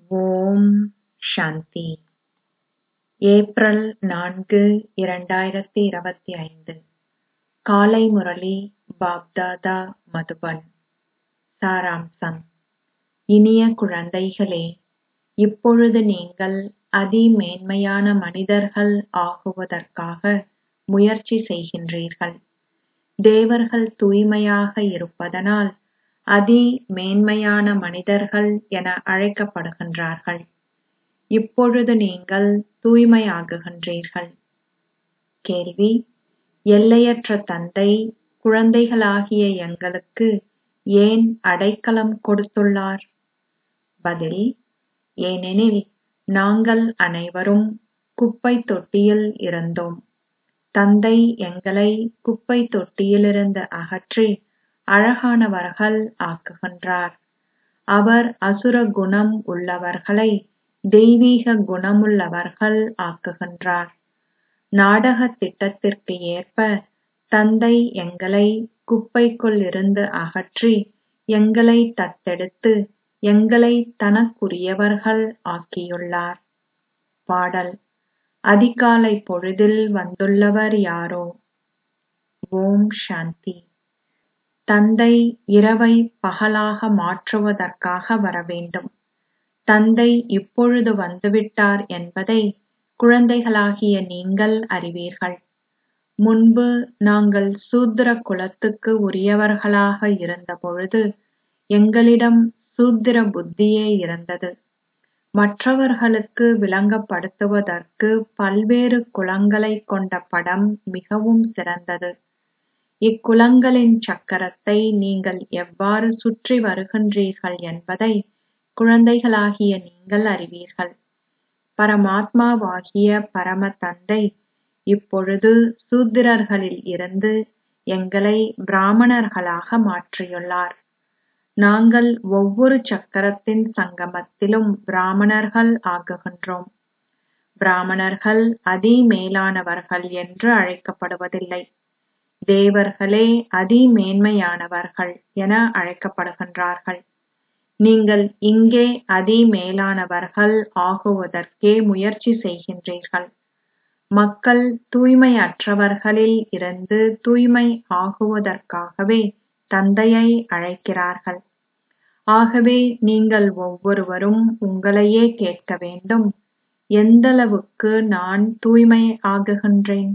ஓம் சாந்தி April நான்கு இரண்டாயிரத்தி இருபத்தி ஐந்து காலை முரளி பாப்தாதா மதுபன் சாராம்சம் இனிய குழந்தைகளே இப்பொழுது நீங்கள் அதிமேன்மையான மனிதர்கள் ஆகுவதற்காக முயற்சி செய்கின்றீர்கள் தேவர்கள் தூய்மையாக இருப்பதனால் அதிமேன்மையான மனிதர்கள் என அழைக்கப்படுகின்றார்கள் இப்பொழுது நீங்கள் தூய்மையாகுகின்றீர்கள் கேள்வி எல்லையற்ற தந்தை குழந்தைகளாகிய எங்களுக்கு ஏன் அடைக்கலம் கொடுத்துள்ளார் பதில் ஏனெனில் நாங்கள் அனைவரும் குப்பைத் தொட்டியில் இருந்தோம் தந்தை எங்களை குப்பைத் தொட்டியிலிருந்து அகற்றி அழகானவர்கள் ஆக்குகின்றார் அவர் அசுர குணம் உள்ளவர்களை தெய்வீக குணமுள்ளவர்கள் ஆக்குகின்றார் நாடகத் திட்டத்திற்கு ஏற்ப தந்தை எங்களை குப்பைக்குள் இருந்து அகற்றி எங்களை தத்தெடுத்து எங்களை தனக்குரியவர்கள் ஆக்கியுள்ளார் பாடல் அதிகாலை பொழுதில் வந்துள்ளவர் யாரோ ஓம் சாந்தி தந்தை இரவை பகலாக மாற்றுவதற்காக வரவேண்டும் தந்தை இப்பொழுது வந்துவிட்டார் என்பதை குழந்தைகளாகிய நீங்கள் அறிவீர்கள் முன்பு நாங்கள் சூத்திர குலத்துக்கு உரியவர்களாக இருந்தபொழுது எங்களிடம் சூத்திர புத்தியே இருந்தது மற்றவர்களுக்கு விளங்கப்படுத்துவதற்கு பல்வேறு குலங்களைக் கொண்ட படம் மிகவும் சிறந்தது இக்குலங்களின் சக்கரத்தை நீங்கள் எவ்வாறு சுற்றி வருகின்றீர்கள் என்பதை குழந்தைகளாகிய நீங்கள் அறிவீர்கள் பரமாத்மாவாகிய பரம தந்தை இப்பொழுது சூத்திரர்களில் இருந்து எங்களை பிராமணர்களாக மாற்றியுள்ளார் நாங்கள் ஒவ்வொரு சக்கரத்தின் சங்கமத்திலும் பிராமணர்கள் ஆகுகின்றோம் பிராமணர்கள் அதிமேலானவர்கள் என்று அழைக்கப்படுவதில்லை தேவர்களே அதிமேன்மையானவர்கள் என அழைக்கப்படுகின்றார்கள் நீங்கள் இங்கே அதிமேலானவர்கள் ஆகுவதற்கே முயற்சி செய்கின்றீர்கள் மக்கள் தூய்மையற்றவர்களில் இருந்து தூய்மை ஆகுவதற்காகவே தந்தையை அழைக்கிறார்கள் ஆகவே நீங்கள் ஒவ்வொருவரும் உங்களையே கேட்க வேண்டும் எந்தளவுக்கு நான் தூய்மை ஆகுகின்றேன்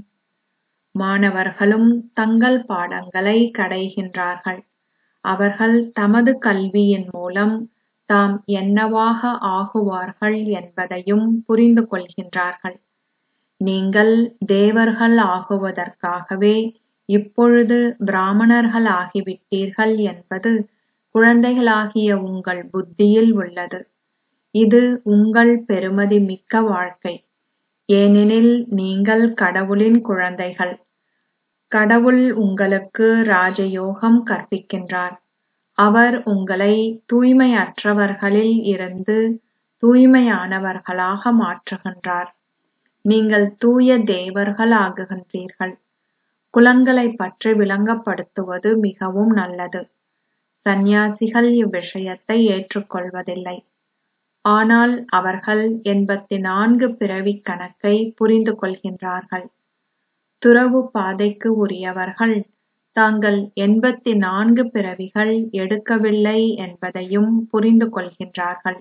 மாணவர்களும் தங்கள் பாடங்களை கடைகின்றார்கள் அவர்கள் தமது கல்வியின் மூலம் தாம் என்னவாக ஆகுவார்கள் என்பதையும் புரிந்து கொள்கின்றார்கள் நீங்கள் தேவர்கள் ஆகுவதற்காகவே இப்பொழுது பிராமணர்கள் ஆகிவிட்டீர்கள் என்பது குழந்தைகளாகிய உங்கள் புத்தியில் உள்ளது இது உங்கள் பெருமதி மிக்க வாழ்க்கை ஏனெனில் நீங்கள் கடவுளின் குழந்தைகள் கடவுள் உங்களுக்கு ராஜயோகம் கற்பிக்கின்றார் அவர் உங்களை தூய்மையற்றவர்களில் இருந்து தூய்மையானவர்களாக மாற்றுகின்றார் நீங்கள் தூய தேவர்கள் ஆகுகின்றீர்கள் குலங்களை பற்றி விளங்கப்படுத்துவது மிகவும் நல்லது சந்நியாசிகள் இவ்விஷயத்தை ஏற்றுக்கொள்வதில்லை ஆனால் அவர்கள் எண்பத்தி நான்கு பிறவிக் கணக்கை புரிந்து கொள்கின்றார்கள் துறவு பாதைக்கு உரியவர்கள் தாங்கள் எண்பத்தி நான்கு பிறவிகள் எடுக்கவில்லை என்பதையும் புரிந்து கொள்கின்றார்கள்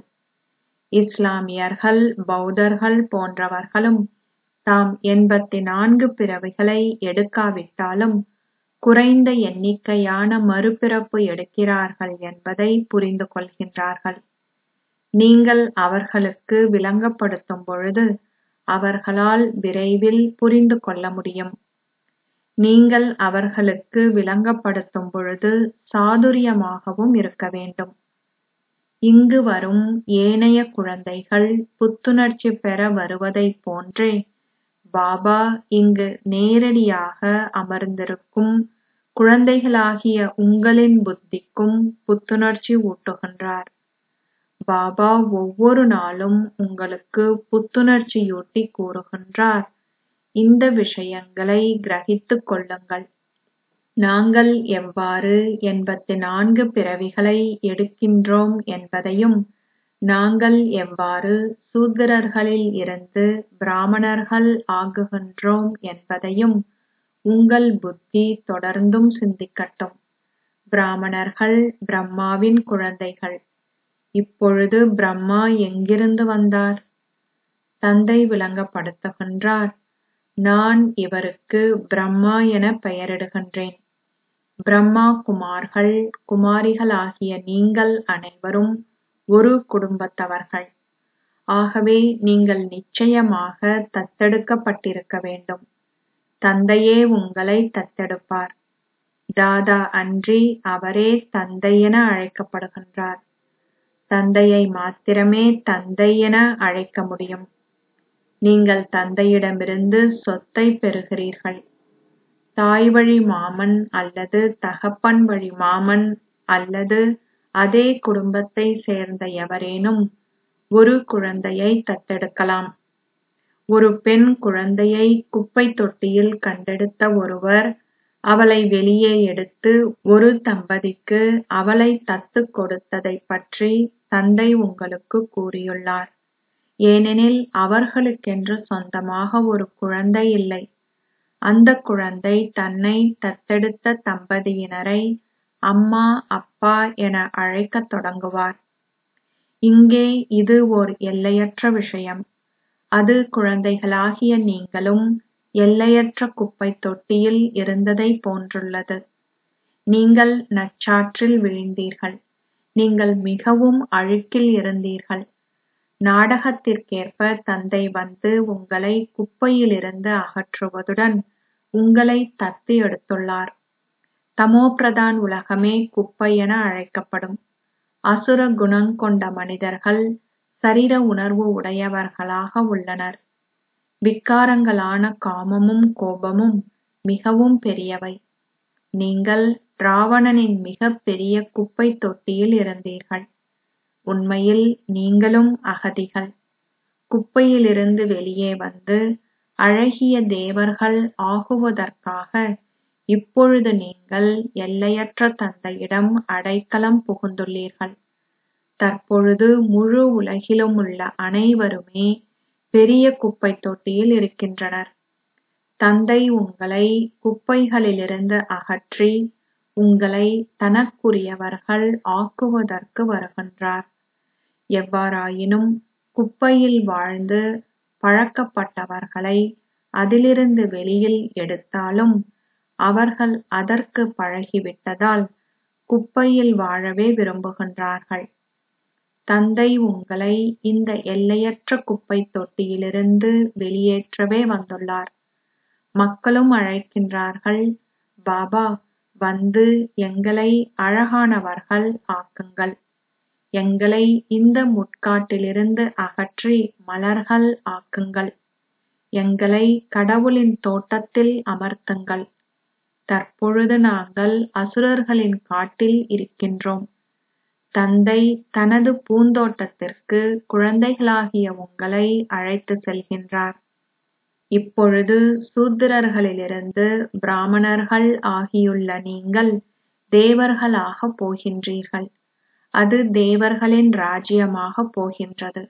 இஸ்லாமியர்கள் பௌத்தர்கள் போன்றவர்களும் தாம் எண்பத்தி நான்கு பிறவிகளை எடுக்காவிட்டாலும் குறைந்த எண்ணிக்கையான மறுபிறப்பு எடுக்கிறார்கள் என்பதை புரிந்து கொள்கின்றார்கள் நீங்கள் அவர்களுக்கு விளங்கப்படுத்தும் பொழுது அவர்களால் விரைவில் புரிந்து கொள்ள முடியும் நீங்கள் அவர்களுக்கு விளங்கப்படுத்தும் பொழுது சாதுரியமாகவும் இருக்க வேண்டும் இங்கு வரும் ஏனைய குழந்தைகள் புத்துணர்ச்சி பெற வருவதைப் போன்றே பாபா இங்கு நேரடியாக அமர்ந்திருக்கும் குழந்தைகளாகிய உங்களின் புத்திக்கும் புத்துணர்ச்சி ஊட்டுகின்றார் பாபா ஒவ்வொரு நாளும் உங்களுக்கு புத்துணர்ச்சியூட்டி கூறுகின்றார் இந்த விஷயங்களை கிரகித்துக் கொள்ளுங்கள் நாங்கள் எவ்வாறு எண்பத்தி நான்கு பிறவிகளை எடுக்கின்றோம் என்பதையும் நாங்கள் எவ்வாறு சூத்திரர்களில் இருந்து பிராமணர்கள் ஆகுகின்றோம் என்பதையும் உங்கள் புத்தி தொடர்ந்தும் சிந்திக்கட்டும் பிராமணர்கள் பிரம்மாவின் குழந்தைகள் இப்பொழுது பிரம்மா எங்கிருந்து வந்தார் தந்தை விளங்கப்படுத்துகின்றார் நான் இவருக்கு பிரம்மா என பெயரிடுகின்றேன் பிரம்மா குமார்கள் குமாரிகளாகிய நீங்கள் அனைவரும் ஒரு குடும்பத்தவர்கள் ஆகவே நீங்கள் நிச்சயமாக தத்தெடுக்கப்பட்டிருக்க வேண்டும் தந்தையே உங்களை தத்தெடுப்பார் தாதா அன்றி அவரே தந்தை என அழைக்கப்படுகின்றார் தந்தையை மாத்திரமே தந்தை என அழைக்க முடியும் நீங்கள் தந்தையிடமிருந்து சொத்தை பெறுகிறீர்கள் தாய் வழி மாமன் அல்லது தகப்பன் வழி மாமன் அல்லது அதே குடும்பத்தை சேர்ந்த எவரேனும் ஒரு குழந்தையை தத்தெடுக்கலாம் ஒரு பெண் குழந்தையை குப்பை தொட்டியில் கண்டெடுத்த ஒருவர் அவளை வெளியே எடுத்து ஒரு தம்பதிக்கு அவளை தத்துக் கொடுத்ததைப் பற்றி தந்தை உங்களுக்கு கூறியுள்ளார் ஏனெனில் அவர்களுக்கென்று சொந்தமாக ஒரு குழந்தை இல்லை அந்த குழந்தை தன்னை தத்தெடுத்த தம்பதியினரை அம்மா அப்பா என அழைக்கத் தொடங்குவார் இங்கே இது ஓர் எல்லையற்ற விஷயம் அது குழந்தைகளாகிய நீங்களும் எல்லையற்ற குப்பைத் தொட்டியில் இருந்ததைப் போன்றுள்ளது நீங்கள் நச்சாற்றில் விழுந்தீர்கள் நீங்கள் மிகவும் அழுக்கில் இருந்தீர்கள் நாடகத்திற்கேற்ப தந்தை வந்து உங்களை குப்பையிலிருந்து அகற்றுவதுடன் உங்களை தத்து எடுத்துள்ளார் தமோபிரதான் உலகமே குப்பை என அழைக்கப்படும் அசுர குணங் கொண்ட மனிதர்கள் சரீர உணர்வு உடையவர்களாக உள்ளனர் விக்காரங்களான காமமும் கோபமும் மிகவும் பெரியவை நீங்கள் ராவணனின் மிகப் பெரிய குப்பைத் தொட்டியில் இருந்தீர்கள் உண்மையில் நீங்களும் அகதிகள் குப்பையிலிருந்து வெளியே வந்து அழகிய தேவர்கள் ஆகுவதற்காக இப்பொழுது நீங்கள் எல்லையற்ற தந்தையிடம் அடைக்கலம் புகுந்துள்ளீர்கள் தற்பொழுது முழு உலகிலுமுள்ள அனைவருமே பெரிய குப்பைத் தொட்டியில் இருக்கின்றனர் தந்தை உங்களை குப்பைகளிலிருந்து அகற்றி உங்களை தனக்குரியவர்கள் ஆக்குவதற்கு வருகின்றார் எவ்வாறாயினும் குப்பையில் வாழ்ந்து பழக்கப்பட்டவர்களை அதிலிருந்து வெளியில் எடுத்தாலும் அவர்கள் அதற்கு பழகிவிட்டதால் குப்பையில் வாழவே விரும்புகின்றார்கள் தந்தை உங்களை இந்த எல்லையற்ற குப்பைத் தொட்டியிலிருந்து வெளியேற்றவே வந்துள்ளார் மக்களும் அழைக்கின்றார்கள் பாபா வந்து எங்களை அழகானவர்கள் ஆக்குங்கள் எங்களை இந்த முட்காட்டிலிருந்து அகற்றி மலர்கள் ஆக்குங்கள் எங்களை கடவுளின் தோட்டத்தில் அமர்த்துங்கள் தற்பொழுது நாங்கள் அசுரர்களின் காட்டில் இருக்கின்றோம் தந்தை தனது பூந்தோட்டத்திற்கு குழந்தைகளாகிய உங்களை அழைத்துச் செல்கின்றார் இப்பொழுது சூத்திரர்களிலிருந்து பிராமணர்கள் ஆகியுள்ள நீங்கள் தேவர்களாகப் போகின்றீர்கள் அது தேவர்களின் ராஜ்யமாகப் போகின்றது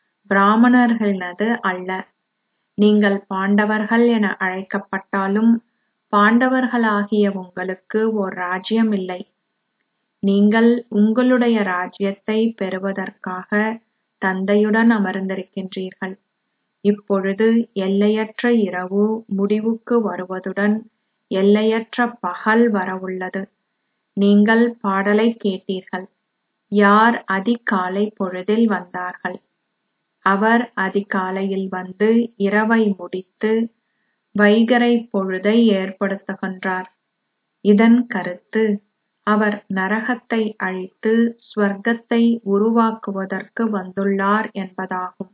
பிராமணர்களது அல்ல நீங்கள் பாண்டவர்கள் என அழைக்கப்பட்டாலும் பாண்டவர்களாகிய உங்களுக்கு ஓர் ராஜ்யம் இல்லை நீங்கள் உங்களுடைய ராஜ்யத்தை பெறுவதற்காக தந்தையுடன் அமர்ந்திருக்கின்றீர்கள் இப்பொழுது எல்லையற்ற இரவு முடிவுக்கு வருவதுடன் எல்லையற்ற பகல் வரவுள்ளது நீங்கள் பாடலைக் கேட்டீர்கள் யார் அதிகாலை பொழுதில் வந்தார்கள் அவர் அதிகாலையில் வந்து இரவை முடித்து வைகறை பொழுதை ஏற்படுத்துகின்றார் இதன் கருத்து அவர் நரகத்தை அழித்து ஸ்வர்க்கத்தை உருவாக்குவதற்கு வந்துள்ளார் என்பதாகும்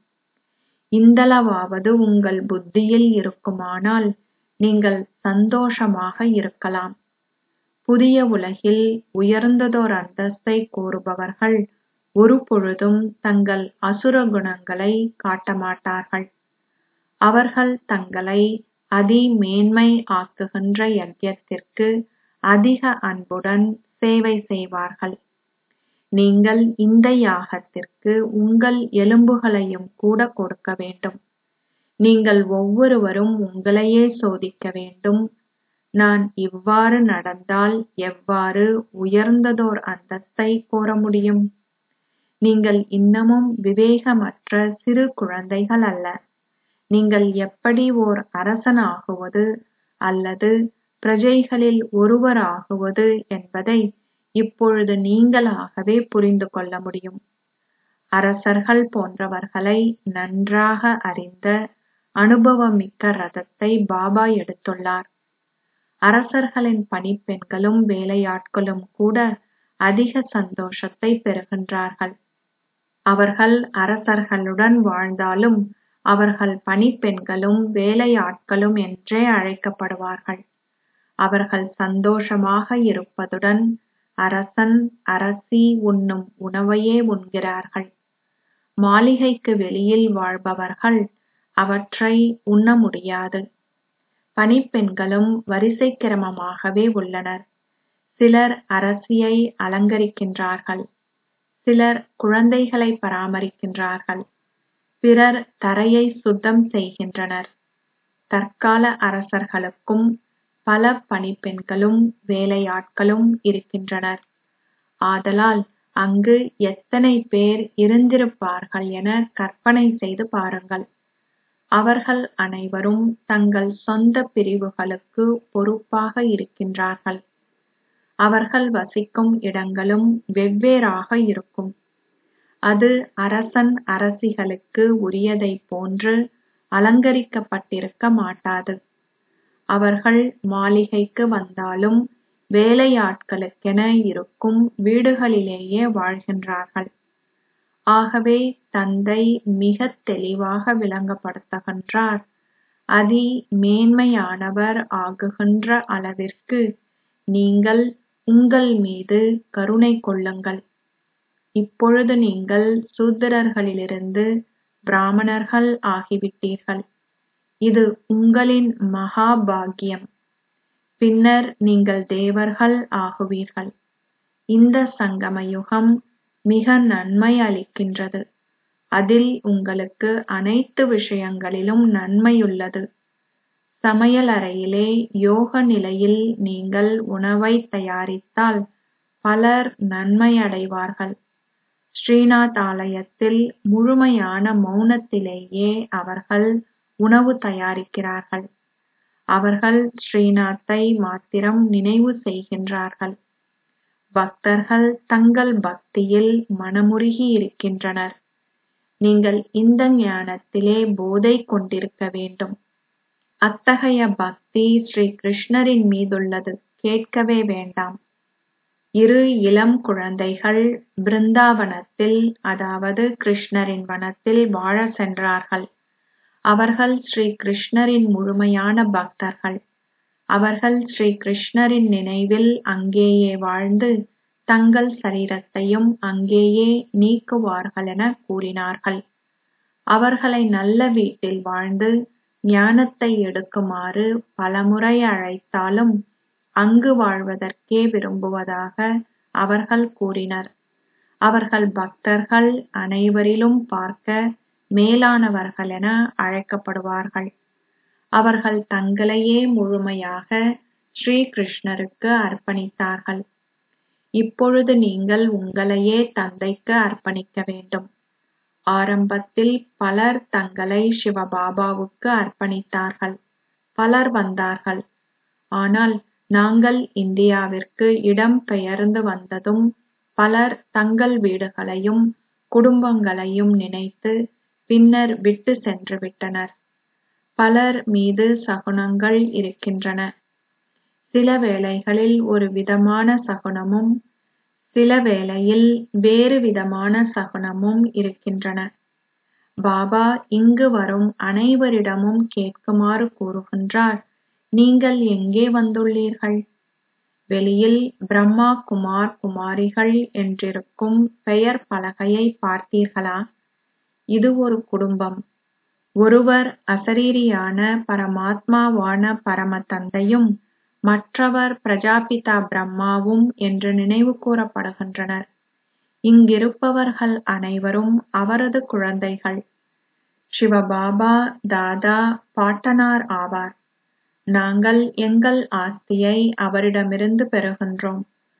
இந்தளவாவது உங்கள் புத்தியில் இருக்குமானால் நீங்கள் சந்தோஷமாக இருக்கலாம் புதிய உலகில் உயர்ந்ததோர் அந்தஸ்தை கோருபவர்கள் ஒருபொழுதும் தங்கள் அசுர குணங்களை காட்டமாட்டார்கள் அவர்கள் தங்களை அதி மேன்மை ஆக்குகின்ற யஜ்யத்திற்கு அதிக அன்புடன் சேவை செய்வார்கள் நீங்கள் இந்த யாகத்திற்கு உங்கள் எலும்புகளையும் கூட கொடுக்க வேண்டும் நீங்கள் ஒவ்வொருவரும் உங்களையே சோதிக்க வேண்டும் நான் இவ்வாறு நடந்தால் எவ்வாறு உயர்ந்ததோர் அந்தஸ்தை கோர முடியும் நீங்கள் இன்னமும் விவேகமற்ற சிறு குழந்தைகள் அல்ல நீங்கள் எப்படி ஓர் அரசன் ஆகுவது அல்லது பிரஜைகளில் ஒருவர் ஆகுவது என்பதை இப்பொழுது நீங்களாகவே புரிந்து கொள்ள முடியும் அரசர்கள் போன்றவர்களை நன்றாக அறிந்த அனுபவமிக்க ரதத்தை பாபா எடுத்துள்ளார் அரசர்களின் பணிப்பெண்களும் வேலையாட்களும் கூட அதிக சந்தோஷத்தை பெறுகின்றார்கள் அவர்கள் அரசர்களுடன் வாழ்ந்தாலும் அவர்கள் பணிப்பெண்களும் வேலையாட்களும் என்றே அழைக்கப்படுவார்கள் அவர்கள் சந்தோஷமாக இருப்பதுடன் அரசன் அரசி உண்ணும் உணவையே உண்கிறார்கள் மாளிகைக்கு வெளியில் வாழ்பவர்கள் அவற்றை உண்ண முடியாது பணிப்பெண்களும் வரிசை கிரமமாகவே உள்ளனர் சிலர் அரசியை அலங்கரிக்கின்றார்கள் சிலர் குழந்தைகளை பராமரிக்கின்றார்கள் பிறர் தரையை சுத்தம் செய்கின்றனர் தற்கால அரசர்களுக்கும் பல பணிப்பெண்களும் வேலையாட்களும் இருக்கின்றனர் ஆதலால் அங்கு எத்தனை பேர் இருந்திருப்பார்கள் என கற்பனை செய்து பாருங்கள் அவர்கள் அனைவரும் தங்கள் சொந்த பிரிவுகளுக்கு பொறுப்பாக இருக்கின்றார்கள் அவர்கள் வசிக்கும் இடங்களும் வெவ்வேறாக இருக்கும் அது அரசன் அரசிகளுக்கு உரியதைப் போன்று அலங்கரிக்கப்பட்டிருக்க மாட்டாது அவர்கள் மாளிகைக்கு வந்தாலும் வேலையாட்களுக்கென இருக்கும் வீடுகளிலேயே வாழ்கின்றார்கள் ஆகவே தந்தை மிகத் தெளிவாக விளங்கப்படுத்துகின்றார் அதி மேன்மையானவர் ஆகுகின்ற அளவிற்கு நீங்கள் உங்கள் மீது கருணை கொள்ளுங்கள் இப்பொழுது நீங்கள் சூத்திரர்களிலிருந்து பிராமணர்கள் ஆகிவிட்டீர்கள் இது உங்களின் மகா பாக்கியம் பின்னர் நீங்கள் தேவர்கள் ஆகுவீர்கள் இந்த சங்கம யுகம் மிக நன்மை அளிக்கின்றது அதில் உங்களுக்கு அனைத்து விஷயங்களிலும் நன்மையுள்ளது சமையலறையிலே யோக நிலையில் நீங்கள் உணவை தயாரித்தால் பலர் நன்மை அடைவார்கள் ஸ்ரீநாத் ஆலயத்தில் முழுமையான மௌனத்திலேயே அவர்கள் உணவு தயாரிக்கிறார்கள் அவர்கள் ஸ்ரீநாத்தை மாத்திரம் நினைவு செய்கின்றார்கள் பக்தர்கள் தங்கள் பக்தியில் மனமுருகி இருக்கின்றனர் நீங்கள் இந்த ஞானத்திலே போதை கொண்டிருக்க வேண்டும் அத்தகைய பக்தி ஸ்ரீ கிருஷ்ணரின் மீதுள்ளது கேட்கவே வேண்டாம் இரு இளம் குழந்தைகள் பிருந்தாவனத்தில் அதாவது கிருஷ்ணரின் வனத்தில் வாழ சென்றார்கள் அவர்கள் ஸ்ரீ கிருஷ்ணரின் முழுமையான பக்தர்கள் அவர்கள் ஸ்ரீ கிருஷ்ணரின் நினைவில் அங்கேயே வாழ்ந்து தங்கள் சரீரத்தையும் அங்கேயே நீக்குவார்கள் என கூறினார்கள் அவர்களை நல்ல வீட்டில் வாழ்ந்து ஞானத்தை எடுக்குமாறு பலமுறை அழைத்தாலும் அங்கு வாழ்வதற்கே விரும்புவதாக அவர்கள் கூறினர் அவர்கள் பக்தர்கள் அனைவரிலும் பார்க்க மேலானவர்கள் என அழைக்கப்படுவார்கள் அவர்கள் தங்களையே முழுமையாக ஸ்ரீ கிருஷ்ணருக்கு அர்ப்பணித்தார்கள் இப்பொழுது நீங்கள் உங்களையே தந்தைக்கு அர்ப்பணிக்க வேண்டும் ஆரம்பத்தில் பலர் தங்களை சிவபாபாவுக்கு அர்ப்பணித்தார்கள் பலர் வந்தார்கள் ஆனால் நாங்கள் இந்தியாவிற்கு இடம் பெயர்ந்து வந்ததும் பலர் தங்கள் வீடுகளையும் குடும்பங்களையும் நினைத்து பின்னர் விட்டு சென்று விட்டனர் பலர் மீது சகுனங்கள் இருக்கின்றன சில வேளைகளில் ஒரு விதமான சகுனமும் சில வேளையில் வேறு விதமான சகுனமும் இருக்கின்றன பாபா இங்கு வரும் அனைவரிடமும் கேட்குமாறு கூறுகின்றார் நீங்கள் எங்கே வந்துள்ளீர்கள் வெளியில் பிரம்மா குமார் குமாரிகள் என்றிருக்கும் பெயர் பலகையை பார்த்தீர்களா இது ஒரு குடும்பம் ஒருவர் அசரீரியான பரமாத்மாவான பரம தந்தையும் மற்றவர் பிரஜாபிதா பிரம்மாவும் என்று நினைவு கூறப்படுகின்றனர் இங்கிருப்பவர்கள் அனைவரும் அவரது குழந்தைகள் சிவபாபா தாதா பாட்டனார் ஆவார் நாங்கள் எங்கள் ஆஸ்தியை அவரிடமிருந்து பெறுகின்றோம்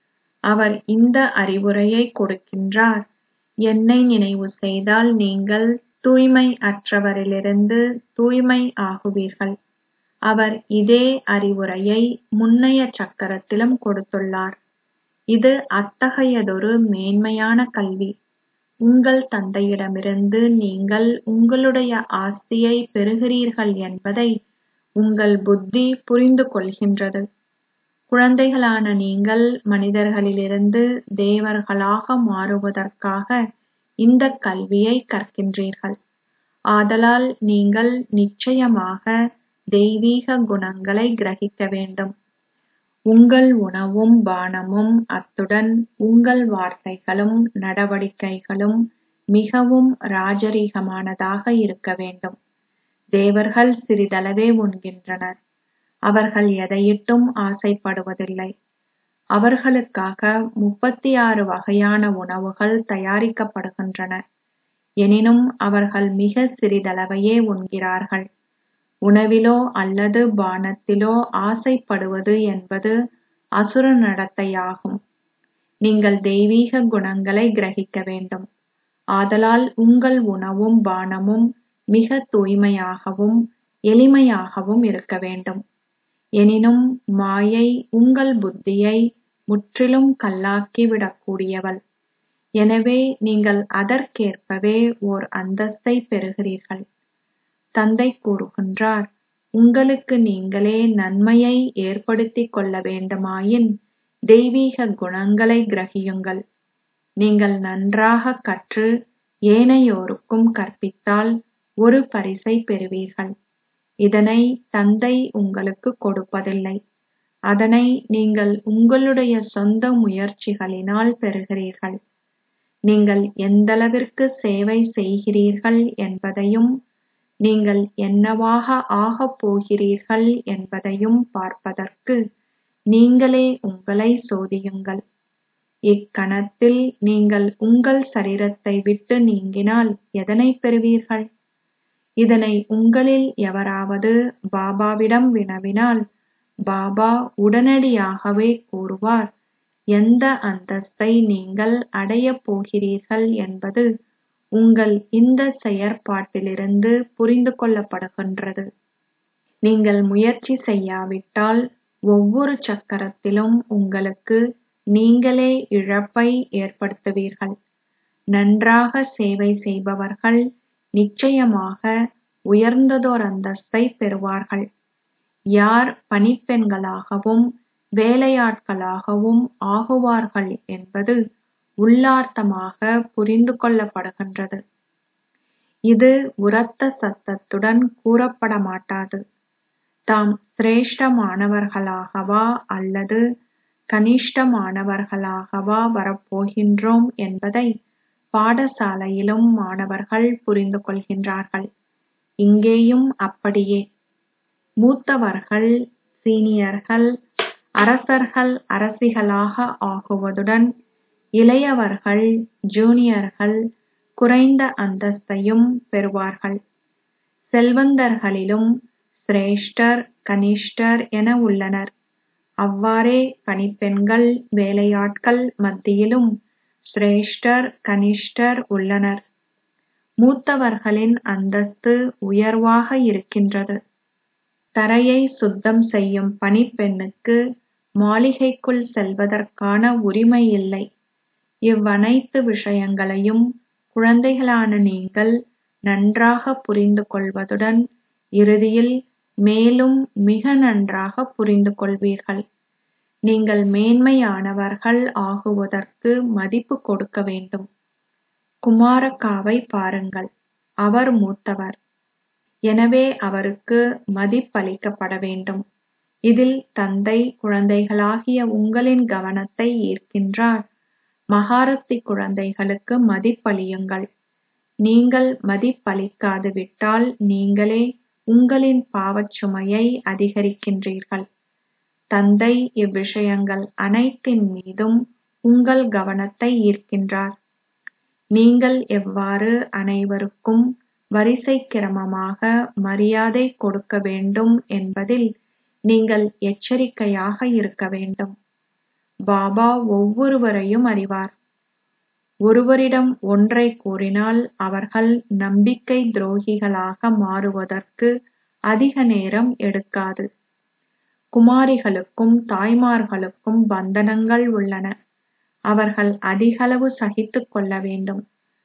அவர் இந்த அறிவுரையை கொடுக்கின்றார் என்னை நினைவு செய்தால் நீங்கள் தூய்மை அற்றவரிலிருந்து தூய்மை ஆகுவீர்கள் அவர் இதே அறிவுரையை முன்னைய சக்கரத்திலும் கொடுத்துள்ளார் இது அத்தகையதொரு மேன்மையான கல்வி உங்கள் தந்தையிடமிருந்து நீங்கள் உங்களுடைய ஆஸ்தியை பெறுகிறீர்கள் என்பதை உங்கள் புத்தி புரிந்து கொள்கின்றது குழந்தைகளான நீங்கள் மனிதர்களிலிருந்து தேவர்களாக மாறுவதற்காக இந்த கல்வியை கற்கின்றீர்கள் ஆதலால் நீங்கள் நிச்சயமாக தெய்வீக குணங்களை கிரகிக்க வேண்டும் உங்கள் உணவும் பானமும் அத்துடன் உங்கள் வார்த்தைகளும் நடவடிக்கைகளும் மிகவும் ராஜரீகமானதாக இருக்க வேண்டும் தேவர்கள் சிறிதளவே உண்கின்றனர் அவர்கள் எதையிட்டும் ஆசைப்படுவதில்லை அவர்களுக்காக முப்பத்தி ஆறு வகையான உணவுகள் தயாரிக்கப்படுகின்றன எனினும் அவர்கள் மிக சிறிதளவையே உண்கிறார்கள் உணவிலோ அல்லது பானத்திலோ ஆசைப்படுவது என்பது அசுர நடத்தையாகும் நீங்கள் தெய்வீக குணங்களை கிரகிக்க வேண்டும் ஆதலால் உங்கள் உணவும் பானமும் மிக தூய்மையாகவும் எளிமையாகவும் இருக்க வேண்டும் எனினும் மாயை உங்கள் புத்தியை முற்றிலும் கல்லாக்கி விடக்கூடியவள் எனவே நீங்கள் அதற்கேற்பவே ஓர் அந்தஸ்தை பெறுகிறீர்கள் தந்தை கூறுகின்றார் உங்களுக்கு நீங்களே நன்மையை ஏற்படுத்திக் கொள்ள வேண்டுமாயின் தெய்வீக குணங்களை கிரகியுங்கள் நீங்கள் நன்றாக கற்று ஏனையோருக்கும் கற்பித்தால் ஒரு பரிசை பெறுவீர்கள் இதனை தந்தை உங்களுக்கு கொடுப்பதில்லை அதனை நீங்கள் உங்களுடைய சொந்த முயற்சிகளினால் பெறுகிறீர்கள் நீங்கள் எந்தளவிற்கு சேவை செய்கிறீர்கள் என்பதையும் நீங்கள் என்னவாக ஆகப் போகிறீர்கள் என்பதையும் பார்ப்பதற்கு நீங்களே உங்களை சோதியுங்கள் இக்கணத்தில் நீங்கள் உங்கள் சரீரத்தை விட்டு நீங்கினால் எதனை பெறுவீர்கள் இதனை உங்களில் எவராவது பாபாவிடம் வினவினால் பாபா உடனடியாகவே கூறுவார் எந்த அந்தஸ்தை நீங்கள் அடையப் போகிறீர்கள் என்பது உங்கள் இந்த செயற்பாட்டிலிருந்து புரிந்து கொள்ளப்படுகின்றது நீங்கள் முயற்சி செய்யாவிட்டால் ஒவ்வொரு சக்கரத்திலும் உங்களுக்கு நீங்களே இழப்பை ஏற்படுத்துவீர்கள் நன்றாக சேவை செய்பவர்கள் நிச்சயமாக உயர்ந்ததோர் அந்தஸ்தை பெறுவார்கள் யார் பணிப்பெண்களாகவும் வேலையாட்களாகவும் ஆகுவார்கள் என்பது உள்ளார்த்தமாக புரிந்து கொள்ளப்படுகின்றது இது உரத்த சத்தத்துடன் கூறப்பட மாட்டாது தாம் சிரேஷ்டமானவர்களாகவா அல்லது கனிஷ்டமானவர்களாகவா வரப்போகின்றோம் என்பதை பாடசாலையிலும் மாணவர்கள் புரிந்து கொள்கின்றார்கள் இங்கேயும் அப்படியே மூத்தவர்கள் சீனியர்கள் அரசர்கள் அரசிகளாக ஆகுவதுடன் இளையவர்கள் ஜூனியர்கள் குறைந்த அந்தஸ்தையும் பெறுவார்கள் செல்வந்தர்களிலும் சிரேஷ்டர் கனிஷ்டர் என உள்ளனர் அவ்வாறே பணிப்பெண்கள் வேலையாட்கள் மத்தியிலும் சிரேஷ்டர் கனிஷ்டர் உள்ளனர் மூத்தவர்களின் அந்தஸ்து உயர்வாக இருக்கின்றது தரையை சுத்தம் செய்யும் பணிப்பெண்ணுக்கு மாளிகைக்குள் செல்வதற்கான உரிமை இல்லை இவ்வனைத்து விஷயங்களையும் குழந்தைகளான நீங்கள் நன்றாக புரிந்து கொள்வதுடன் இறுதியில் மேலும் மிக நன்றாக புரிந்து கொள்வீர்கள் நீங்கள் மேன்மையானவர்கள் ஆகுவதற்கு மதிப்பு கொடுக்க வேண்டும் குமாரக்காவை பாருங்கள் அவர் மூத்தவர் எனவே அவருக்கு மதிப்பளிக்கப்பட வேண்டும் இதில் தந்தை குழந்தைகளாகிய உங்களின் கவனத்தை ஈர்க்கின்றார் மகாரத்தி குழந்தைகளுக்கு மதிப்பளியுங்கள் நீங்கள் மதிப்பளிக்காது விட்டால் நீங்களே உங்களின் பாவச் சுமையை அதிகரிக்கின்றீர்கள் தந்தை இவ்விஷயங்கள் அனைத்தின் மீதும் உங்கள் கவனத்தை ஈர்க்கின்றார் நீங்கள் எவ்வாறு அனைவருக்கும் வரிசைக் கிரமமாக மரியாதை கொடுக்க வேண்டும் என்பதில் நீங்கள் எச்சரிக்கையாக இருக்க வேண்டும் பாபா ஒவ்வொருவரையும் அறிவார் ஒருவரிடம் ஒன்றைக் கூறினால் அவர்கள் நம்பிக்கை துரோகிகளாக மாறுவதற்கு அதிக நேரம் எடுக்காது குமாரிகளுக்கும் தாய்மார்களுக்கும் பந்தனங்கள் உள்ளன அவர்கள் அதிகளவு சகித்துக் கொள்ள வேண்டும்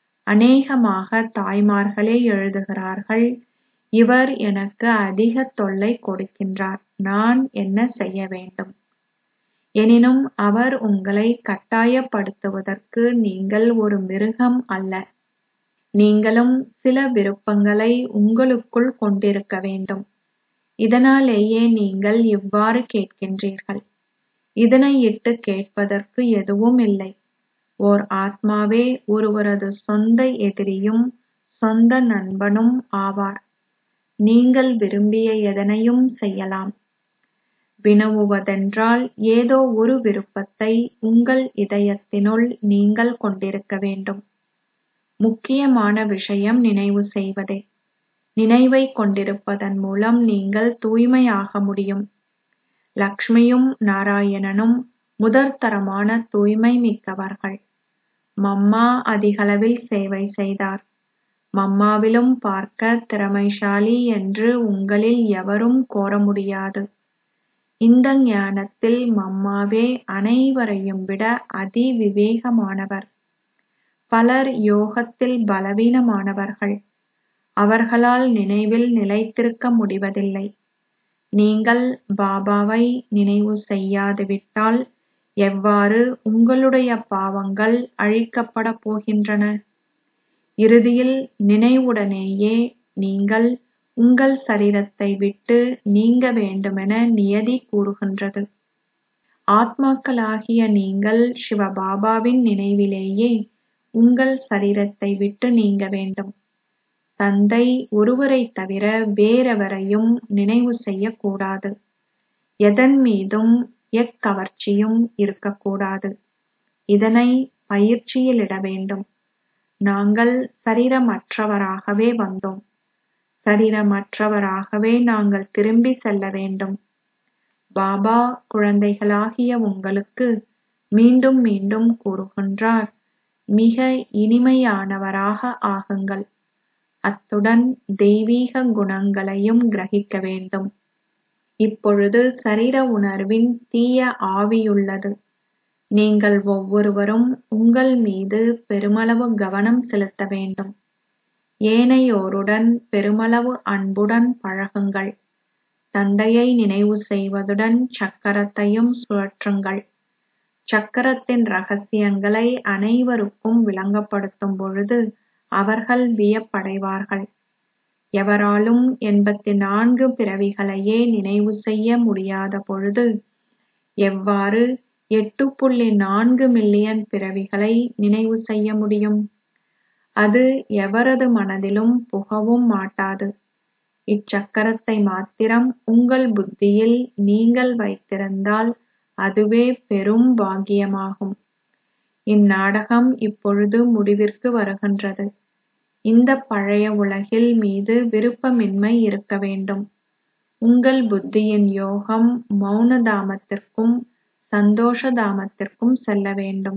அநேகமாக தாய்மார்களே எழுதுகிறார்கள் இவர் எனக்கு அதிக தொல்லை கொடுக்கின்றார் நான் என்ன செய்ய வேண்டும் எனினும் அவர் உங்களை கட்டாயப்படுத்துவதற்கு நீங்கள் ஒரு மிருகம் அல்ல நீங்களும் சில விருப்பங்களை உங்களுக்குள் கொண்டிருக்க வேண்டும் இதனாலேயே நீங்கள் இவ்வாறு கேட்கின்றீர்கள் இதனை இட்டு கேட்பதற்கு எதுவும் இல்லை ஓர் ஆத்மாவே ஒருவரது சொந்த எதிரியும் சொந்த நண்பனும் ஆவார் நீங்கள் விரும்பிய எதனையும் செய்யலாம் வினவுவதென்றால் ஏதோ ஒரு விருப்பத்தை உங்கள் இதயத்தினுள் நீங்கள் கொண்டிருக்க வேண்டும் முக்கியமான விஷயம் நினைவு செய்வதே நினைவை கொண்டிருப்பதன் மூலம் நீங்கள் தூய்மையாக முடியும் லக்ஷ்மியும் நாராயணனும் முதற்தரமான தூய்மை மிக்கவர்கள் மம்மா அதிகளவில் சேவை செய்தார் மம்மாவிலும் பார்க்க திறமைசாலி என்று உங்களில் எவரும் கோர முடியாது இந்த ஞானத்தில் மம்மாவே அனைவரையும் விட அதிவிவேகமானவர் பலர் யோகத்தில் பலவீனமானவர்கள் அவர்களால் நினைவில் நிலைத்திருக்க முடிவதில்லை நீங்கள் பாபாவை நினைவு செய்யாது விட்டால் எவ்வாறு உங்களுடைய பாவங்கள் அழிக்கப்படப் போகின்றன இறுதியில் நினைவுடனேயே நீங்கள் உங்கள் சரீரத்தை விட்டு நீங்க வேண்டுமென நியதி கூறுகின்றது ஆத்மாக்களாகிய நீங்கள் சிவபாபாவின் நினைவிலேயே உங்கள் சரீரத்தை விட்டு நீங்க வேண்டும் தந்தை ஒருவரைத் தவிர வேறெவரையும் நினைவு செய்யக்கூடாது எதன் மீதும் எக்கவர்ச்சியும் இருக்கக்கூடாது இதனை பயிற்சியிலிட வேண்டும் நாங்கள் சரீரமற்றவராகவே வந்தோம் சரீரமற்றவராகவே நாங்கள் திரும்பி செல்ல வேண்டும் பாபா குழந்தைகளாகிய உங்களுக்கு மீண்டும் மீண்டும் கூறுகின்றார் மிக இனிமையானவராக ஆகுங்கள் அத்துடன் தெய்வீக குணங்களையும் கிரகிக்க வேண்டும் இப்பொழுது சரீர உணர்வின் தீய ஆவியுள்ளது நீங்கள் ஒவ்வொருவரும் உங்கள் மீது பெருமளவு கவனம் செலுத்த வேண்டும் ஏனையோருடன் பெருமளவு அன்புடன் பழகுங்கள் தந்தையை நினைவு செய்வதுடன் சக்கரத்தையும் சுழற்றுங்கள் சக்கரத்தின் ரகசியங்களை அனைவருக்கும் விளங்கப்படுத்தும் பொழுது அவர்கள் வியப்படைவார்கள் எவராலும் எண்பத்தி நான்கு பிறவிகளையே நினைவு செய்ய முடியாத பொழுது எவ்வாறு எட்டு புள்ளி நான்கு மில்லியன் பிறவிகளை நினைவு செய்ய முடியும் அது எவரது மனதிலும் புகவும் மாட்டாது இச்சக்கரத்தை மாத்திரம் உங்கள் புத்தியில் நீங்கள் வைத்திருந்தால் அதுவே பெரும் பாக்கியமாகும் இந்நாடகம் இப்பொழுது முடிவிற்கு வருகின்றது இந்த பழைய உலகில் மீது விருப்பமின்மை இருக்க வேண்டும் உங்கள் புத்தியின் யோகம் மௌன தாமத்திற்கும் சந்தோஷ தாமத்திற்கும் செல்ல வேண்டும்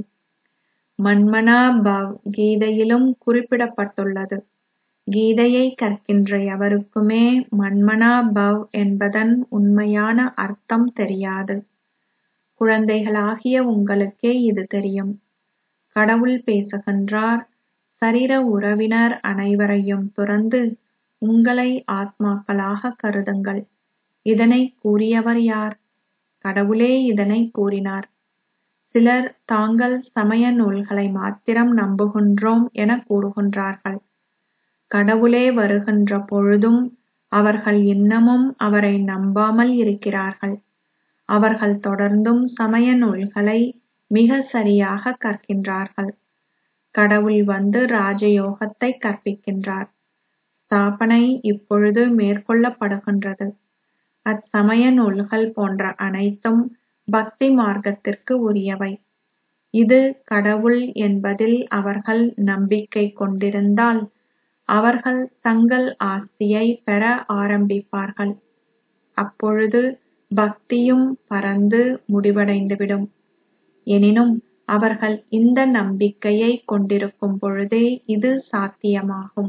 மன்மனா பவ் கீதையிலும் குறிப்பிடப்பட்டுள்ளது கீதையை கற்கின்ற எவருக்குமே மன்மனா பவ் என்பதன் உண்மையான அர்த்தம் தெரியாது குழந்தைகளாகிய உங்களுக்கே இது தெரியும் கடவுள் பேசுகின்றார் சரீர உறவினர் அனைவரையும் துறந்து உங்களை ஆத்மாக்களாக கருதுங்கள் இதனை கூறியவர் யார் கடவுளே இதனை கூறினார் சிலர் தாங்கள் சமய நூல்களை மாத்திரம் நம்புகின்றோம் என கூறுகின்றார்கள் கடவுளே வருகின்ற பொழுதும் அவர்கள் இன்னமும் அவரை நம்பாமல் இருக்கிறார்கள் அவர்கள் தொடர்ந்தும் சமய நூல்களை மிக சரியாக கற்கின்றார்கள் கடவுள் வந்து ராஜயோகத்தை கற்பிக்கின்றார் ஸ்தாபனை இப்பொழுது மேற்கொள்ளப்படுகின்றது அச்சமய நூல்கள் போன்ற அனைத்தும் பக்தி மார்க்கத்திற்கு உரியவை இது கடவுள் என்பதில் அவர்கள் நம்பிக்கை கொண்டிருந்தால் அவர்கள் தங்கள் ஆஸ்தியை பெற ஆரம்பிப்பார்கள் அப்பொழுது பக்தியும் பரந்து முடிவடைந்துவிடும் எனினும் அவர்கள் இந்த நம்பிக்கையை கொண்டிருக்கும் பொழுதே இது சாத்தியமாகும்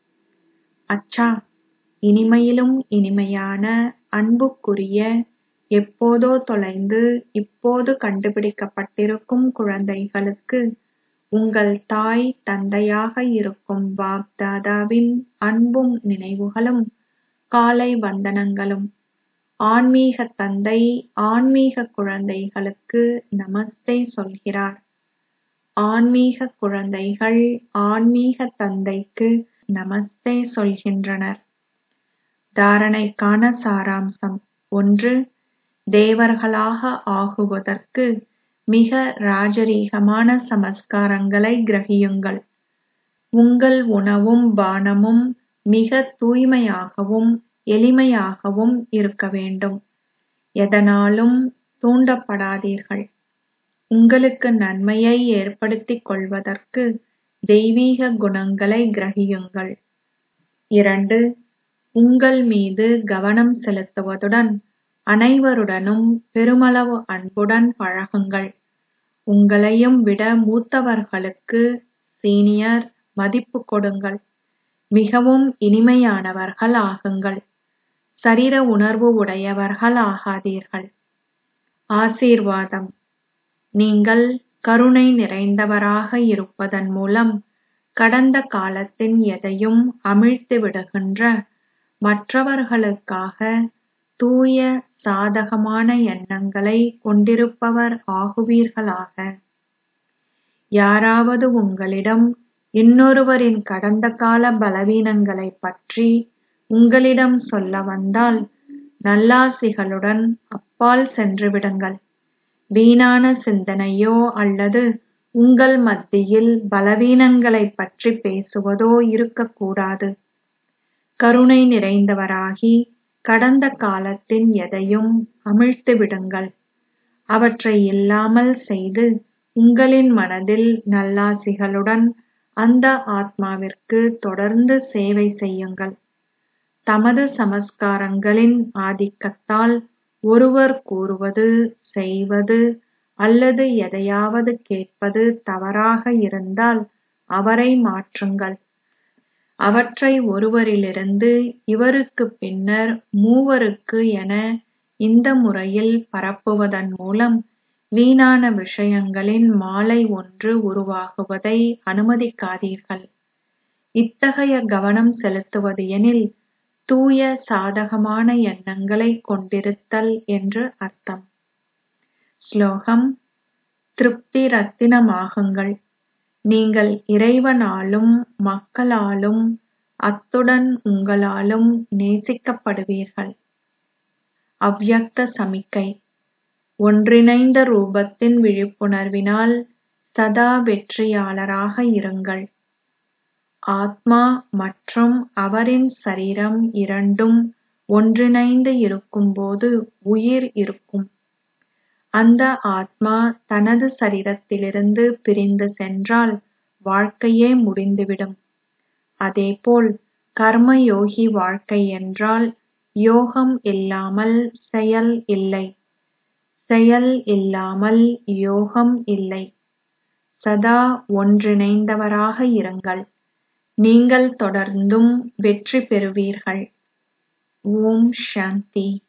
அச்சா இனிமையிலும் இனிமையான அன்புக்குரிய எப்போதோ தொலைந்து இப்போது கண்டுபிடிக்கப்பட்டிருக்கும் குழந்தைகளுக்கு உங்கள் தாய் தந்தையாக இருக்கும் பாப் தாதாவின் அன்பும் நினைவுகளும் காலை வந்தனங்களும் ஆன்மீக தந்தை ஆன்மீக குழந்தைகளுக்கு நமஸ்தே சொல்கிறார் ஆன்மீக குழந்தைகள் ஆன்மீக தந்தைக்கு நமஸ்தே சொல்கின்றனர் தாரணைக்கான சாராம்சம் ஒன்று தேவர்களாக ஆகுவதற்கு மிக ராஜரீகமான சமஸ்காரங்களை கிரகியுங்கள் உங்கள் உணவும் பானமும் மிக தூய்மையாகவும் எளிமையாகவும் இருக்க வேண்டும் எதனாலும் தூண்டப்படாதீர்கள் உங்களுக்கு நன்மையை ஏற்படுத்திக் கொள்வதற்கு தெய்வீக குணங்களை கிரகியுங்கள் இரண்டு உங்கள் மீது கவனம் செலுத்துவதுடன் அனைவருடனும் பெருமளவு அன்புடன் பழகுங்கள் உங்களையும் விட மூத்தவர்களுக்கு சீனியர் மதிப்பு கொடுங்கள் மிகவும் இனிமையானவர்கள் ஆகுங்கள் சரீர உணர்வு உடையவர்கள் ஆகாதீர்கள் ஆசீர்வாதம் நீங்கள் கருணை நிறைந்தவராக இருப்பதன் மூலம் கடந்த காலத்தின் எதையும் அமிழ்த்து விடுகின்ற மற்றவர்களுக்காக தூய சாதகமான எண்ணங்களை கொண்டிருப்பவர் ஆகுவீர்களாக யாராவது உங்களிடம் இன்னொருவரின் கடந்த கால பலவீனங்களைப் பற்றி உங்களிடம் சொல்ல வந்தால் நல்லாசிகளுடன் அப்பால் சென்று விடுங்கள் வீணான சிந்தனையோ அல்லது உங்கள் மத்தியில் பலவீனங்களைப் பற்றி பேசுவதோ இருக்கக்கூடாது கருணை நிறைந்தவராகி கடந்த காலத்தின் எதையும் அமிழ்த்து விடுங்கள் அவற்றை இல்லாமல் செய்து உங்களின் மனதில் நல்லாசிகளுடன் அந்த ஆத்மாவிற்கு தொடர்ந்து சேவை செய்யுங்கள் தமது சமஸ்காரங்களின் ஆதிக்கத்தால் ஒருவர் கூறுவது செய்வது அல்லது எதையாவது கேட்பது தவறாக இருந்தால் அவரை மாற்றுங்கள் அவற்றை ஒருவரிலிருந்து இவருக்கு பின்னர் மூவருக்கு என இந்த முறையில் பரப்புவதன் மூலம் வீணான விஷயங்களின் மாலை ஒன்று உருவாகுவதை அனுமதிக்காதீர்கள் இத்தகைய கவனம் செலுத்துவது எனில் தூய சாதகமான எண்ணங்களை கொண்டிருத்தல் என்று அர்த்தம் ஸ்லோகம் திருப்தி ரத்தினமாகுங்கள் நீங்கள் இறைவனாலும் மக்களாலும் அத்துடன் உங்களாலும் நேசிக்கப்படுவீர்கள் அவ்யக்த சமிக்கை ஒன்றிணைந்த ரூபத்தின் விழிப்புணர்வினால் சதா வெற்றியாளராக இருங்கள் ஆத்மா மற்றும் அவரின் சரீரம் இரண்டும் ஒன்றிணைந்து இருக்கும்போது உயிர் இருக்கும் அந்த ஆத்மா தனது சரீரத்திலிருந்து பிரிந்து சென்றால் வாழ்க்கையே முடிந்துவிடும் அதேபோல் கர்மயோகி வாழ்க்கை என்றால் யோகம் இல்லாமல் செயல் இல்லை செயல் இல்லாமல் யோகம் இல்லை சதா ஒன்றிணைந்தவராக இருங்கள் நீங்கள் தொடர்ந்தும் வெற்றி பெறுவீர்கள் ஓம் சாந்தி